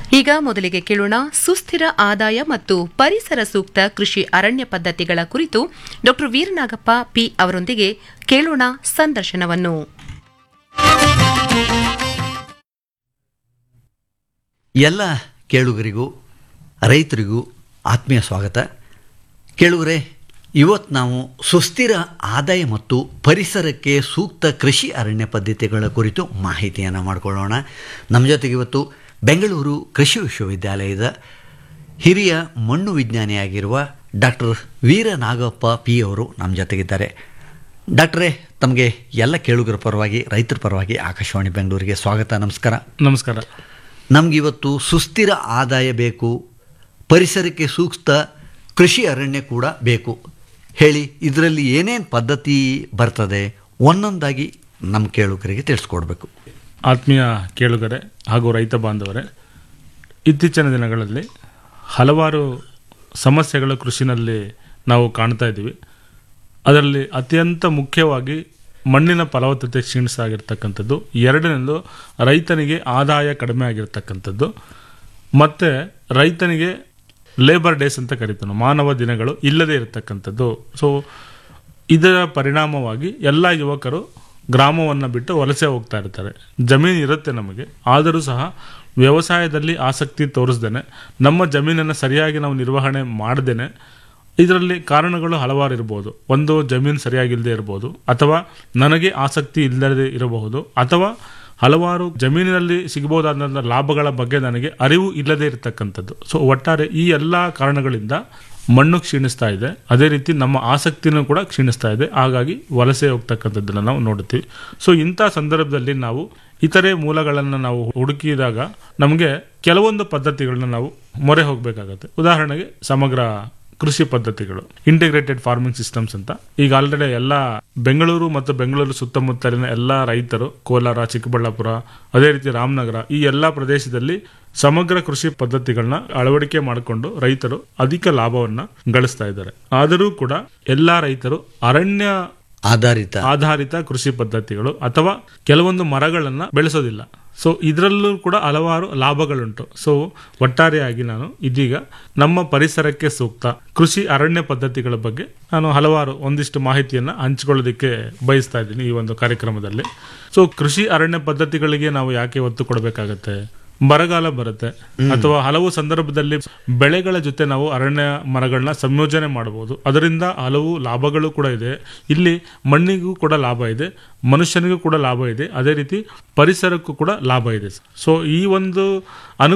ಈಗ ಮೊದಲಿಗೆ ಕೇಳೋಣ ಸುಸ್ಥಿರ ಆದಾಯ ಮತ್ತು ಪರಿಸರ ಸೂಕ್ತ ಕೃಷಿ ಅರಣ್ಯ ಪದ್ಧತಿಗಳ ಕುರಿತು ಡಾ ವೀರನಾಗಪ್ಪ ಪಿ ಅವರೊಂದಿಗೆ ಕೇಳೋಣ ಸಂದರ್ಶನವನ್ನು ಎಲ್ಲ ಕೇಳುಗರಿಗೂ ರೈತರಿಗೂ ಆತ್ಮೀಯ ಸ್ವಾಗತ ಕೇಳುಗರೆ ಇವತ್ತು ನಾವು ಸುಸ್ಥಿರ ಆದಾಯ ಮತ್ತು ಪರಿಸರಕ್ಕೆ ಸೂಕ್ತ ಕೃಷಿ ಅರಣ್ಯ ಪದ್ಧತಿಗಳ ಕುರಿತು ಮಾಹಿತಿಯನ್ನು ಮಾಡಿಕೊಳ್ಳೋಣ ನಮ್ಮ ಜೊತೆಗೆ ಇವತ್ತು ಬೆಂಗಳೂರು ಕೃಷಿ ವಿಶ್ವವಿದ್ಯಾಲಯದ ಹಿರಿಯ ಮಣ್ಣು ವಿಜ್ಞಾನಿಯಾಗಿರುವ ಡಾಕ್ಟರ್ ವೀರನಾಗಪ್ಪ ಪಿ ಅವರು ನಮ್ಮ ಜೊತೆಗಿದ್ದಾರೆ ಡಾಕ್ಟ್ರೇ ತಮಗೆ ಎಲ್ಲ ಕೇಳುಗರ ಪರವಾಗಿ ರೈತರ ಪರವಾಗಿ ಆಕಾಶವಾಣಿ ಬೆಂಗಳೂರಿಗೆ ಸ್ವಾಗತ ನಮಸ್ಕಾರ ನಮಸ್ಕಾರ ನಮಗಿವತ್ತು ಸುಸ್ಥಿರ ಆದಾಯ ಬೇಕು ಪರಿಸರಕ್ಕೆ ಸೂಕ್ತ ಕೃಷಿ ಅರಣ್ಯ ಕೂಡ ಬೇಕು ಹೇಳಿ ಇದರಲ್ಲಿ ಏನೇನು ಪದ್ಧತಿ ಬರ್ತದೆ ಒಂದೊಂದಾಗಿ ನಮ್ಮ ಕೇಳುಗರಿಗೆ ತಿಳಿಸ್ಕೊಡ್ಬೇಕು ಆತ್ಮೀಯ ಕೇಳುಗರೆ ಹಾಗೂ ರೈತ ಬಾಂಧವರೇ ಇತ್ತೀಚಿನ ದಿನಗಳಲ್ಲಿ ಹಲವಾರು ಸಮಸ್ಯೆಗಳು ಕೃಷಿನಲ್ಲಿ ನಾವು ಕಾಣ್ತಾ ಇದ್ದೀವಿ ಅದರಲ್ಲಿ ಅತ್ಯಂತ ಮುಖ್ಯವಾಗಿ ಮಣ್ಣಿನ ಫಲವತ್ತತೆ ಕ್ಷೀಣಿಸಾಗಿರ್ತಕ್ಕಂಥದ್ದು ಎರಡನೇದು ರೈತನಿಗೆ ಆದಾಯ ಕಡಿಮೆ ಆಗಿರ್ತಕ್ಕಂಥದ್ದು ಮತ್ತು ರೈತನಿಗೆ ಲೇಬರ್ ಡೇಸ್ ಅಂತ ಕರಿತಾನೆ ಮಾನವ ದಿನಗಳು ಇಲ್ಲದೇ ಇರತಕ್ಕಂಥದ್ದು ಸೊ ಇದರ ಪರಿಣಾಮವಾಗಿ ಎಲ್ಲ ಯುವಕರು ಗ್ರಾಮವನ್ನು ಬಿಟ್ಟು ವಲಸೆ ಹೋಗ್ತಾ ಇರ್ತಾರೆ ಜಮೀನು ಇರುತ್ತೆ ನಮಗೆ ಆದರೂ ಸಹ ವ್ಯವಸಾಯದಲ್ಲಿ ಆಸಕ್ತಿ ತೋರಿಸ್ದೇನೆ ನಮ್ಮ ಜಮೀನನ್ನು ಸರಿಯಾಗಿ ನಾವು ನಿರ್ವಹಣೆ ಮಾಡ್ದೇನೆ ಇದರಲ್ಲಿ ಕಾರಣಗಳು ಹಲವಾರು ಇರ್ಬೋದು ಒಂದು ಜಮೀನು ಸರಿಯಾಗಿಲ್ಲದೆ ಇರ್ಬೋದು ಅಥವಾ ನನಗೆ ಆಸಕ್ತಿ ಇಲ್ಲದೆ ಇರಬಹುದು ಅಥವಾ ಹಲವಾರು ಜಮೀನಿನಲ್ಲಿ ಸಿಗಬಹುದಾದಂಥ ಲಾಭಗಳ ಬಗ್ಗೆ ನನಗೆ ಅರಿವು ಇಲ್ಲದೆ ಇರತಕ್ಕಂಥದ್ದು ಸೊ ಒಟ್ಟಾರೆ ಈ ಎಲ್ಲ ಕಾರಣಗಳಿಂದ ಮಣ್ಣು ಕ್ಷೀಣಿಸ್ತಾ ಇದೆ ಅದೇ ರೀತಿ ನಮ್ಮ ಆಸಕ್ತಿನೂ ಕೂಡ ಕ್ಷೀಣಿಸ್ತಾ ಇದೆ ಹಾಗಾಗಿ ವಲಸೆ ಹೋಗ್ತಕ್ಕಂಥದ್ದನ್ನು ನಾವು ನೋಡ್ತೀವಿ ಸೊ ಇಂಥ ಸಂದರ್ಭದಲ್ಲಿ ನಾವು ಇತರೆ ಮೂಲಗಳನ್ನು ನಾವು ಹುಡುಕಿದಾಗ ನಮಗೆ ಕೆಲವೊಂದು ಪದ್ಧತಿಗಳನ್ನ ನಾವು ಮೊರೆ ಹೋಗಬೇಕಾಗತ್ತೆ ಉದಾಹರಣೆಗೆ ಸಮಗ್ರ ಕೃಷಿ ಪದ್ಧತಿಗಳು ಇಂಟಿಗ್ರೇಟೆಡ್ ಫಾರ್ಮಿಂಗ್ ಸಿಸ್ಟಮ್ಸ್ ಅಂತ ಈಗ ಆಲ್ರೆಡಿ ಎಲ್ಲ ಬೆಂಗಳೂರು ಮತ್ತು ಬೆಂಗಳೂರು ಸುತ್ತಮುತ್ತಲಿನ ಎಲ್ಲ ರೈತರು ಕೋಲಾರ ಚಿಕ್ಕಬಳ್ಳಾಪುರ ಅದೇ ರೀತಿ ರಾಮನಗರ ಈ ಎಲ್ಲ ಪ್ರದೇಶದಲ್ಲಿ ಸಮಗ್ರ ಕೃಷಿ ಪದ್ಧತಿಗಳನ್ನ ಅಳವಡಿಕೆ ಮಾಡಿಕೊಂಡು ರೈತರು ಅಧಿಕ ಲಾಭವನ್ನ ಗಳಿಸ್ತಾ ಇದ್ದಾರೆ ಆದರೂ ಕೂಡ ಎಲ್ಲಾ ರೈತರು ಅರಣ್ಯ ಆಧಾರಿತ ಆಧಾರಿತ ಕೃಷಿ ಪದ್ಧತಿಗಳು ಅಥವಾ ಕೆಲವೊಂದು ಮರಗಳನ್ನ ಬೆಳೆಸೋದಿಲ್ಲ ಸೊ ಇದರಲ್ಲೂ ಕೂಡ ಹಲವಾರು ಲಾಭಗಳುಂಟು ಸೊ ಒಟ್ಟಾರೆಯಾಗಿ ನಾನು ಇದೀಗ ನಮ್ಮ ಪರಿಸರಕ್ಕೆ ಸೂಕ್ತ ಕೃಷಿ ಅರಣ್ಯ ಪದ್ಧತಿಗಳ ಬಗ್ಗೆ ನಾನು ಹಲವಾರು ಒಂದಿಷ್ಟು ಮಾಹಿತಿಯನ್ನ ಹಂಚಿಕೊಳ್ಳೋದಕ್ಕೆ ಬಯಸ್ತಾ ಇದ್ದೀನಿ ಈ ಒಂದು ಕಾರ್ಯಕ್ರಮದಲ್ಲಿ ಸೊ ಕೃಷಿ ಅರಣ್ಯ ಪದ್ಧತಿಗಳಿಗೆ ನಾವು ಯಾಕೆ ಒತ್ತು ಕೊಡಬೇಕಾಗತ್ತೆ ಬರಗಾಲ ಬರುತ್ತೆ ಅಥವಾ ಹಲವು ಸಂದರ್ಭದಲ್ಲಿ ಬೆಳೆಗಳ ಜೊತೆ ನಾವು ಅರಣ್ಯ ಮರಗಳನ್ನ ಸಂಯೋಜನೆ ಮಾಡಬಹುದು ಅದರಿಂದ ಹಲವು ಲಾಭಗಳು ಕೂಡ ಇದೆ ಇಲ್ಲಿ ಮಣ್ಣಿಗೂ ಕೂಡ ಲಾಭ ಇದೆ ಮನುಷ್ಯನಿಗೂ ಕೂಡ ಲಾಭ ಇದೆ ಅದೇ ರೀತಿ ಪರಿಸರಕ್ಕೂ ಕೂಡ ಲಾಭ ಇದೆ ಸೊ ಈ ಒಂದು ಅನು